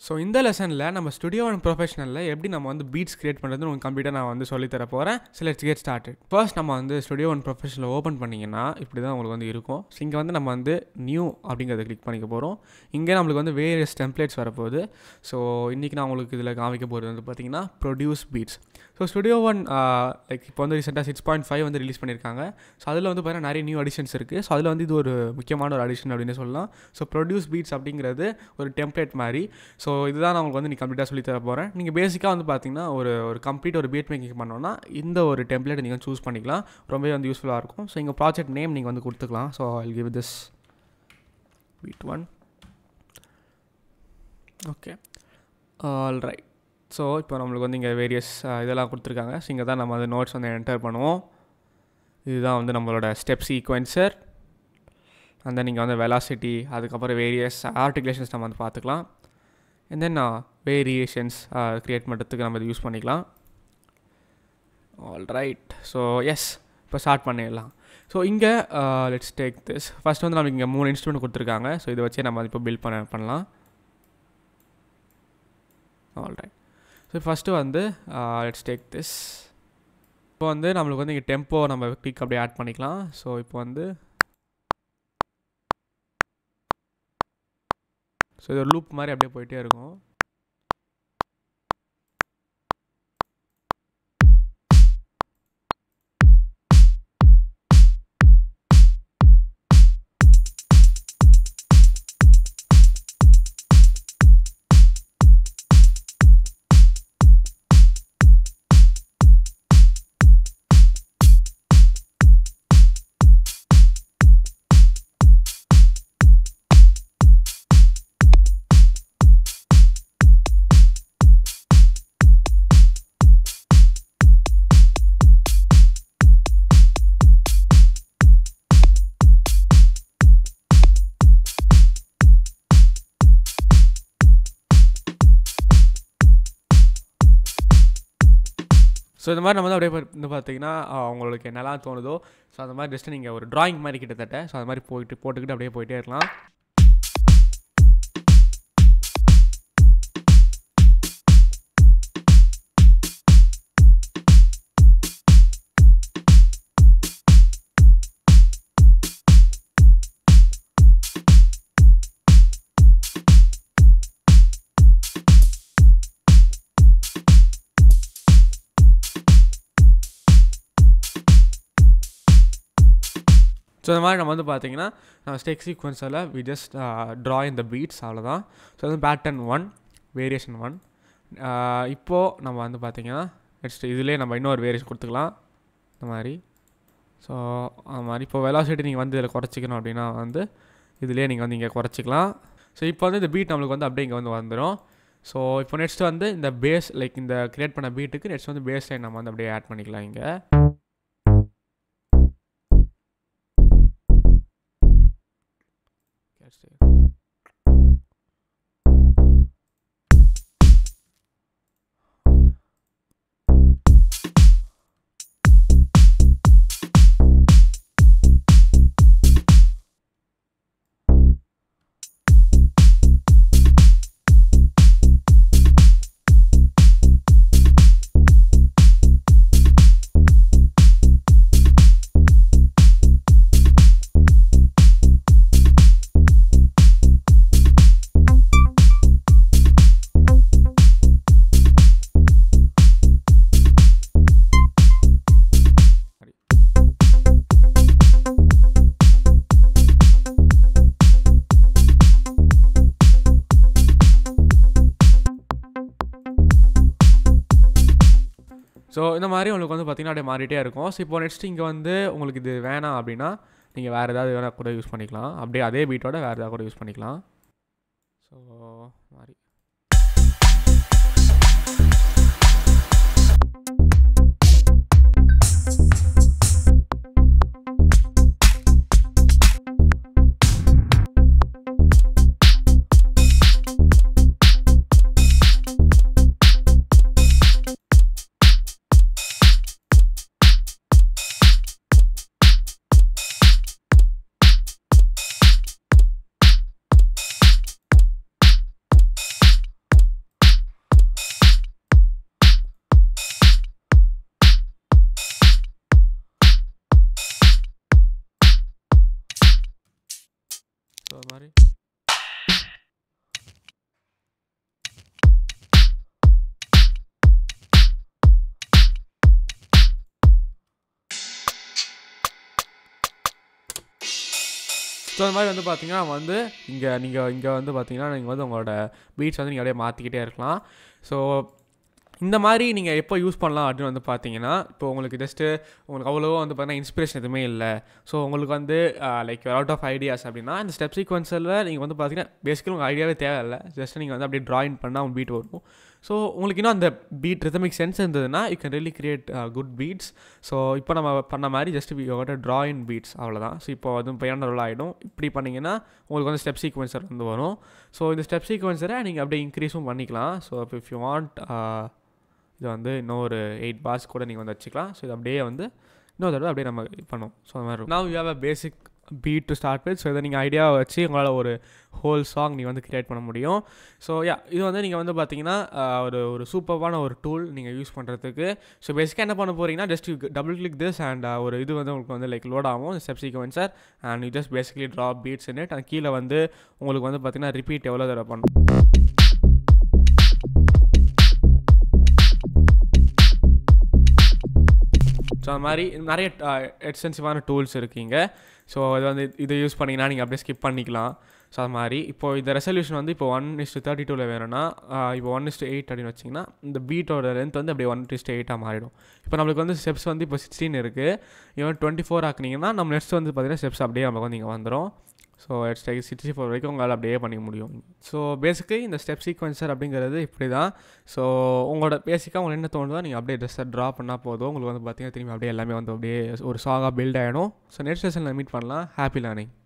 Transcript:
So இந்த லெசனில் நம்ம ஸ்டுடியோ ஒன் ப்ரொஃபஷனலில் எப்படி நம்ம வந்து பீட்ஸ் கிரியேட் பண்ணுறதுன்னு உங்களுக்கு கம்ப்ளீட்டாக நான் வந்து சொல்லித் தர போகிறேன் சில கெட் ஸ்டார்டட் ஃபர்ஸ்ட் நம்ம வந்து ஸ்டுடியோ ஒன் ப்ரொஃபஷனில் ஓப்பன் பண்ணிங்கன்னா இப்படி தான் உங்களுக்கு வந்து இருக்கும் ஸோ இங்கே வந்து நம்ம வந்து நியூ அப்படிங்கிறத கிளிக் பண்ணிக்க போகிறோம் இங்கே நம்மளுக்கு வந்து வேரியஸ் டெம்ப்ளேட்ஸ் வரப்போகுது ஸோ இன்றைக்கி நான் உங்களுக்கு இதில் காமிக்க போகிறது வந்து பார்த்திங்கன்னா produce beats so Studio One like இப்போ வந்து ரீசெண்டாக சிக்ஸ் பாயிண்ட் ஃபைவ் வந்து ரிலீஸ் பண்ணியிருக்காங்க ஸோ அதில் வந்து பார்த்தீங்கன்னா நிறைய நியூ அடிஷன்ஸ் இருக்குது ஸோ அதில் வந்து இது ஒரு முக்கியமான ஒரு அடிஷன் அப்படின்னு சொல்லலாம் ஸோ ப்ரொடியூஸ் பீட்ஸ் அப்படிங்கிறது ஒரு டெம்ப்ளேட் மாதிரி ஸோ இதுதான் நான் உங்களுக்கு வந்து நீ கம்ப்ளீட்டாக சொல்லி தர போகிறேன் நீங்கள் பேசிக்காக வந்து பார்த்தீங்கன்னா ஒரு ஒரு கம்ப்ளீட் ஒரு பீட் மேக்கிங் பண்ணோன்னா இந்த ஒரு டெம்ப்ளேட்டை நீங்கள் சூஸ் பண்ணிக்கலாம் ரொம்பவே வந்து யூஸ்ஃபுல்லாக இருக்கும் ஸோ எங்கள் ப்ராஜெக்ட் நேம் நீங்கள் வந்து கொடுத்துக்கலாம் so I give this beat one okay all right so இப்போ நம்மளுக்கு வந்து இங்கே வேரியஸ் இதெல்லாம் கொடுத்துருக்காங்க ஸோ இங்கே தான் நம்ம வந்து நோட்ஸ் வந்து என்டர் பண்ணுவோம் இதுதான் வந்து நம்மளோட ஸ்டெப் சீக்வன்சர் அந்த நீங்கள் வந்து வெலாசிட்டி அதுக்கப்புறம் வேரியஸ் ஆர்டிகுலேஷன்ஸ் நம்ம வந்து பார்த்துக்கலாம் அண்ட் தென் வேரியேஷன்ஸ் க்ரியேட் பண்ணுறதுக்கு நம்ம இது யூஸ் பண்ணிக்கலாம் ஆல் ரைட் ஸோ எஸ் இப்போ ஸ்டார்ட் பண்ணிடலாம் ஸோ இங்கே லெட்ஸ் டேக் திஸ் ஃபஸ்ட் வந்து நமக்கு இங்கே மூணு இன்ஸ்ட்ருமெண்ட் கொடுத்துருக்காங்க ஸோ இதை வச்சே நம்ம இப்போ பில்ட் பண்ண பண்ணலாம் ஆல் ரைட் ஸோ ஃபஸ்ட்டு வந்து லெட்ஸ் டேக் திஸ் இப்போ வந்து நம்மளுக்கு வந்து இங்கே டெம்போ நம்ம கிளிக் அப்படியே ஆட் பண்ணிக்கலாம் ஸோ இப்போ வந்து ஸோ இது ஒரு லூப் மாதிரி அப்படியே போயிட்டே இருக்கும் ஸோ இந்த மாதிரி நம்ம வந்து அப்படியே வந்து பார்த்தீங்கன்னா உங்களுக்கு என்னெல்லாம் தோணுதோ ஸோ அந்த மாதிரி ஜஸ்ட் நீங்கள் ஒரு ட்ராயிங் மாதிரி கிட்டத்தட்ட ஸோ அது மாதிரி போயிட்டு போட்டுக்கிட்டு அப்படியே போயிட்டே இருக்கலாம் ஸோ இந்த மாதிரி நம்ம வந்து பார்த்தீங்கன்னா ஸ்டெக் சீக்வன்ஸில் we just draw in the beats அவ்வளோதான் ஸோ வந்து பேட்டர்ன் ஒன் வேரியேஷன் ஒன் இப்போது நம்ம வந்து பார்த்தீங்கன்னா நெக்ஸ்ட் இதிலே நம்ம இன்னொரு வேரியேஷன் கொடுத்துக்கலாம் இந்த மாதிரி ஸோ அந்த மாதிரி இப்போ வெலாசிட்டி நீங்கள் வந்து இதில் குறைச்சிக்கணும் அப்படின்னா வந்து இதிலே நீங்கள் வந்து இங்கே குறைச்சிக்கலாம் ஸோ இப்போ வந்து இந்த பீட் நம்மளுக்கு வந்து அப்படியே இங்கே வந்து வந்துடும் ஸோ இப்போ நெக்ஸ்ட் வந்து இந்த பேஸ் லைக் இந்த க்ரியேட் பண்ண பீட்டுக்கு நெக்ஸ்ட் வந்து பேஸ் லைன் நம்ம வந்து அப்படியே ஆட் பண்ணிக்கலாம் இங்கே Let's see. ஸோ இந்த மாதிரி உங்களுக்கு வந்து பார்த்திங்கன்னா அப்படியே மாறிட்டே இருக்கும் ஸோ இப்போ நெக்ஸ்ட் இங்கே வந்து உங்களுக்கு இது வேணாம் அப்படின்னா நீங்கள் வேறு ஏதாவது வேணால் கூட யூஸ் பண்ணிக்கலாம் அப்படியே அதே பீட்டோட வேறு ஏதாவது கூட யூஸ் பண்ணிக்கலாம் ஸோ மாதிரி ஸோ அந்த மாதிரி வந்து பார்த்தீங்கன்னா வந்து இங்கே நீங்கள் இங்கே வந்து பார்த்தீங்கன்னா நீங்கள் வந்து உங்களோட பீட்ஸ் வந்து நீங்கள் அப்படியே மாற்றிக்கிட்டே இருக்கலாம் ஸோ இந்த மாதிரி நீங்கள் எப்போ யூஸ் பண்ணலாம் அப்படின்னு வந்து பார்த்தீங்கன்னா இப்போ உங்களுக்கு ஜஸ்ட்டு உங்களுக்கு அவ்வளோவா வந்து பார்த்தீங்கன்னா இன்ஸ்பிரேஷன் எதுவுமே இல்லை ஸோ உங்களுக்கு வந்து லைக் அவுட் ஆஃப் ஐடியாஸ் அப்படின்னா இந்த ஸ்டெப் சீக்வன்ஸில் நீங்கள் வந்து பார்த்தீங்கன்னா பேசிக்கலி உங்கள் ஐடியாவே தேவையில்லை ஜஸ்ட் நீங்கள் வந்து அப்படியே ட்ராயிங் பண்ணால் அவங்க பீட் வரும் ஸோ உங்களுக்கு இன்னும் அந்த பீட் ரிதமிக் சென்ஸ் இருந்ததுன்னா you can really create good beats so இப்போ நம்ம பண்ண மாதிரி ஜஸ்ட் யோட ட்ரா இன் பீட்ஸ் அவ்வளோதான் ஸோ இப்போ வந்து பையன் ரோல் ஆகிடும் இப்படி பண்ணிங்கன்னா உங்களுக்கு வந்து ஸ்டெப் சீக்வன்சர் வந்து வரும் ஸோ இந்த ஸ்டெப் சீக்வன்சரை நீங்கள் அப்படியே இன்க்ரீஸும் பண்ணிக்கலாம் ஸோ இப்போ இஃப் யூ வாண்ட் இது வந்து இன்னொரு எயிட் பார்ஸ் கூட நீங்கள் வந்து வச்சுக்கலாம் ஸோ இது அப்படியே வந்து இன்னொரு தடவை அப்படியே நம்ம இது பண்ணுவோம் ஸோ அந்த மாதிரி நான் you have a basic beat to start with so இதை நீங்கள் ஐடியாவை வச்சு உங்களால் ஒரு ஹோல் சாங் நீங்கள் வந்து க்ரியேட் பண்ண முடியும் ஸோ யா இது வந்து நீங்கள் வந்து பார்த்தீங்கன்னா ஒரு ஒரு சூப்பர்வான ஒரு டூல் நீங்கள் யூஸ் பண்ணுறதுக்கு ஸோ பேசிக்காக என்ன பண்ண போகிறீங்கன்னா just you double click this and ஒரு இது வந்து உங்களுக்கு வந்து லைக் லோட் ஆகும் step sequencer and you just basically draw beats in it அது கீழே வந்து உங்களுக்கு வந்து பார்த்தீங்கன்னா ரிப்பீட் எவ்வளோ தடவை பண்ணும் ஸோ அந்த மாதிரி நிறைய எக்ஸ்டென்சிவான டூல்ஸ் இருக்கீங்க ஸோ இது வந்து இதை யூஸ் பண்ணிங்கன்னா நீங்கள் அப்படியே ஸ்கிப் பண்ணிக்கலாம் ஸோ அது மாதிரி இப்போ இந்த ரெசல்யூஷன் வந்து இப்போ ஒன் இஸ்ட்டு தேர்ட்டி டூவில் வேணும்னா இப்போ ஒன் இஸ்ட்டு எயிட் அப்படின்னு வச்சிங்கன்னா இந்த பீட்டோட லென்த் வந்து அப்படியே ஒன் இஸ்ட்டு எயிட்டாக மாறிடும் இப்போ நம்மளுக்கு வந்து ஸ்டெப்ஸ் வந்து இப்போ சிக்ஸ்டீன் இருக்குது இவன் டுவெண்ட்டி ஃபோர் ஆக்குனீங்கன்னா நம்ம நெக்ஸ்ட் வந்து பார்த்தீங்கன்னா ஸ்டெப்ஸ் அப்படியே நமக்கு வந்து இங்கே வந்துடும் so it's like sixty four வரைக்கும் உங்களால் அப்படியே பண்ணிக்க முடியும் ஸோ பேசிக்கலி இந்த ஸ்டெப் சீக்வன்சர் அப்படிங்கிறது இப்படி தான் ஸோ உங்களோட பேசிக்காக உங்களுக்கு என்ன தோணுதோ நீங்கள் அப்படியே ட்ரெஸ்ஸை ட்ரா பண்ணால் போதும் உங்களுக்கு வந்து பார்த்தீங்கன்னா திரும்பி அப்படியே எல்லாமே வந்து அப்படியே ஒரு சாங்காக பில்ட் ஆகிடும் ஸோ நெக்ஸ்ட் செஷனில் மீட் பண்ணலாம் ஹாப்பி லேர்னிங்